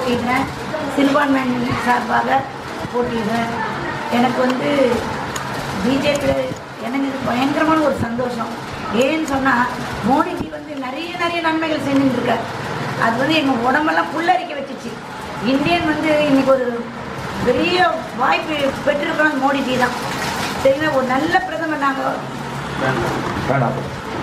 போட்டிடுறேன் சிறுபான்மையின் சார்பாக போட்டிடுறேன் எனக்கு வந்து பிஜேபி எனக்கு இது பயங்கரமான ஒரு சந்தோஷம் ஏன்னு சொன்னால் மோடிஜி வந்து நிறைய நிறைய நன்மைகள் செஞ்சுட்டு இருக்கார் அது வந்து எங்கள் உடம்பெல்லாம் புல்லரிக்க வச்சுச்சு இந்தியன் வந்து இன்னைக்கு ஒரு பெரிய வாய்ப்பு பெற்றிருக்கிறோம் மோடிஜி தான் சரிங்களா ஒரு நல்ல பிரதமர் நாங்கள் வேணாம்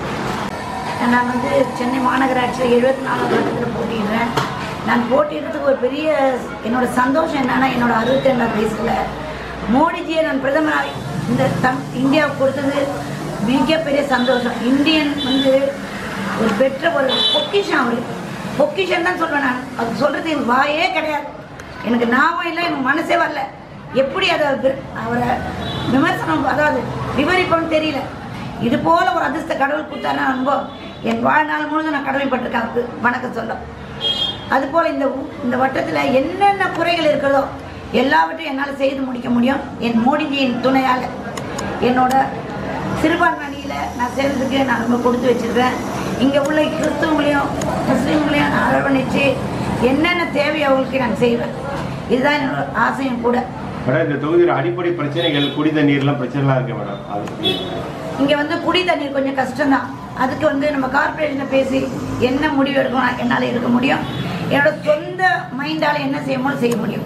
நான் வந்து சென்னை மாநகராட்சியில் எழுபத்தி நாலாவது இடத்துல போட்டிடுறேன் நான் போட்டிடுறதுக்கு ஒரு பெரிய என்னோட சந்தோஷம் என்னன்னா என்னோட அறுபத்தி ரெண்டாவது வயசில் மோடிஜியை நான் பிரதமராக இந்த தம் இந்தியாவுக்கு கொடுத்தது மிகப்பெரிய சந்தோஷம் இந்தியன் வந்து ஒரு பெற்ற ஒரு பொக்கிஷம் அவர் பொக்கிஷன் தான் சொல்லுவேன் நான் அது சொல்கிறது எனக்கு வாயே கிடையாது எனக்கு ஞாபகம் இல்லை எனக்கு மனசே வரல எப்படி அதை வி- அவரை விமர்சனம் அதாவது விவரிப்போன்னு தெரியல இது போல ஒரு அதிர்ஷ்ட கடவுள் கொடுத்தானா அனுபவம் என் வாழ்நாள் முழுதும் நான் கடமைப்பட்டிருக்கேன் அவருக்கு வணக்கம் சொல்ல அதுபோல் இந்த ஊ- இந்த வட்டத்தில் என்னென்ன குறைகள் இருக்கிறதோ எல்லாவற்றையும் என்னால் செய்து முடிக்க முடியும் என் மோடிஜியின் துணையால் என்னோட சிறுபான்மை அணியில் நான் சேர்ந்ததுக்கு நான் ரொம்ப கொடுத்து வச்சிருக்கேன் இங்கே உள்ள கிறிஸ்துவங்களையும் முஸ்லீம்களையும் நான் அரவணைச்சு என்னென்ன தேவையோ அவங்களுக்கு நான் செய்வேன் இதுதான் என்னோட ஆசையும் கூட மேடம் இந்த தொகுதியில் அடிப்படை பிரச்சனைகள் குடி தண்ணீர்லாம் பிரச்சனைலாம் இருக்கு மேடம் அது பத்தி இங்கே வந்து குடி தண்ணீர் கொஞ்சம் கஷ்டம்தான் அதுக்கு வந்து நம்ம கார்ப்பரேஷனை பேசி என்ன முடிவு எடுக்கணும் என்னால் எடுக்க முடியும் என்னோட சொந்த மைண்டால் என்ன செய்யணுமோ செய்ய முடியும்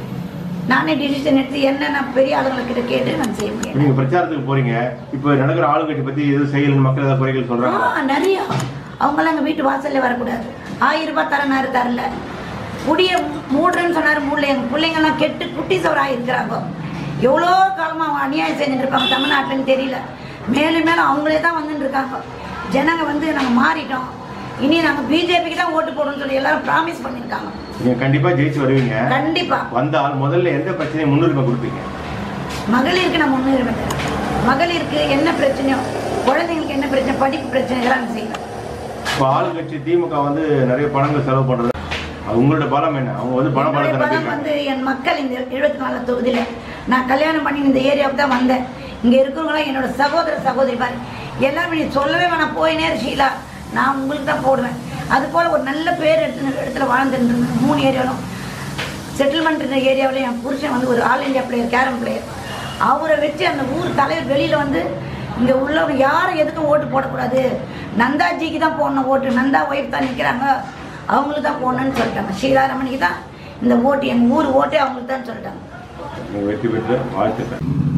நானே டிசிஷன் எடுத்து என்னென்ன பெரிய ஆளுங்கக்கிட்ட கேட்டு நான் செய்ய முடியும் நீங்க பிரச்சாரத்துக்கு போறீங்க இப்போ நடக்கிற ஆளுங்கட்சி பத்தி எதுவும் செய்யலன்னு மக்கள் ஏதாவது குறைகள் சொல்றாங்க ஆ நிறைய அவங்களாம் எங்கள் வீட்டு வாசல்ல வரக்கூடாது ஆயிரம் ரூபாய் தரனாரு தரல குடிய மூடுறேன்னு சொன்னார் மூடல எங்கள் பிள்ளைங்கெல்லாம் கெட்டு குட்டி சவராக இருக்கிறாங்க எவ்வளோ காலமாக அவங்க அநியாயம் செஞ்சுட்டு இருப்பாங்க தமிழ்நாட்டிலன்னு தெரியல மேலும் மேலும் அவங்களே தான் வந்துட்டு இருக்காங்க ஜனங்க வந்து நாங்கள் மாறிட்டோம் இனி நாங்கள் பிஜேபிக்கு தான் ஓட்டு போடணும்னு சொல்லி எல்லாரும் ப்ராமிஸ் பண்ணியிருக்காங்க நீங்க கண்டிப்பா ஜெயிச்சு வருவீங்க கண்டிப்பாக வந்தால் முதல்ல எந்த பிரச்சனையை முன்னுரிமை கொடுப்பீங்க மகளிருக்கு நான் முன்னுரிமை தரேன் மகளிருக்கு என்ன பிரச்சனையோ குழந்தைங்களுக்கு என்ன பிரச்சனை படிப்பு பிரச்சனை இதெல்லாம் நான் செய்வேன் இப்போ ஆளுங்கட்சி திமுக வந்து நிறைய பணங்கள் செலவு பண்றது அது உங்களோட பலம் என்ன அவங்க வந்து பண என்னுடைய பலத்தை பலம் நம்பியிருக்காங்க வந்து என் மக்கள் இந்த எழுபத்தி நாலு தொகுதியில் நான் கல்யாணம் பண்ணி இந்த ஏரியாவுக்கு தான் வந்தேன் இங்கே இருக்கிறவங்களாம் என்னோட சகோதர சகோதரி பாரு எல்லாரும் நீ சொல்லவே வேணாம் போய் நேர் ஷீலா நான் உங்களுக்கு தான் போடுவேன் அது போல் ஒரு நல்ல பேர் எடுத்து இடத்துல வாழ்ந்துட்டு இருந்தேன் மூணு ஏரியாவிலும் செட்டில்மெண்ட் இருந்த ஏரியாவில் என் புருஷன் வந்து ஒரு all India player carrom player அவரை வச்சு அந்த ஊர் தலைவர் வெளியில் வந்து இங்கே உள்ளவங்க யாரும் எதுக்கும் ஓட்டு போடக்கூடாது நந்தாஜிக்கு தான் போடணும் ஓட்டு நந்தா ஒய்ஃப் தான் நிற்கிறாங்க அவங்களுக்கு தான் போடணும்னு சொல்லிட்டாங்க ஸ்ரீராமணிக்கு தான் இந்த ஓட்டு எங்கள் ஊர் ஓட்டே அவங்களுக்கு தான் சொல்லிட்டாங்க நீங்க வெற்றி பெற்று வாழ்த்துக்கள்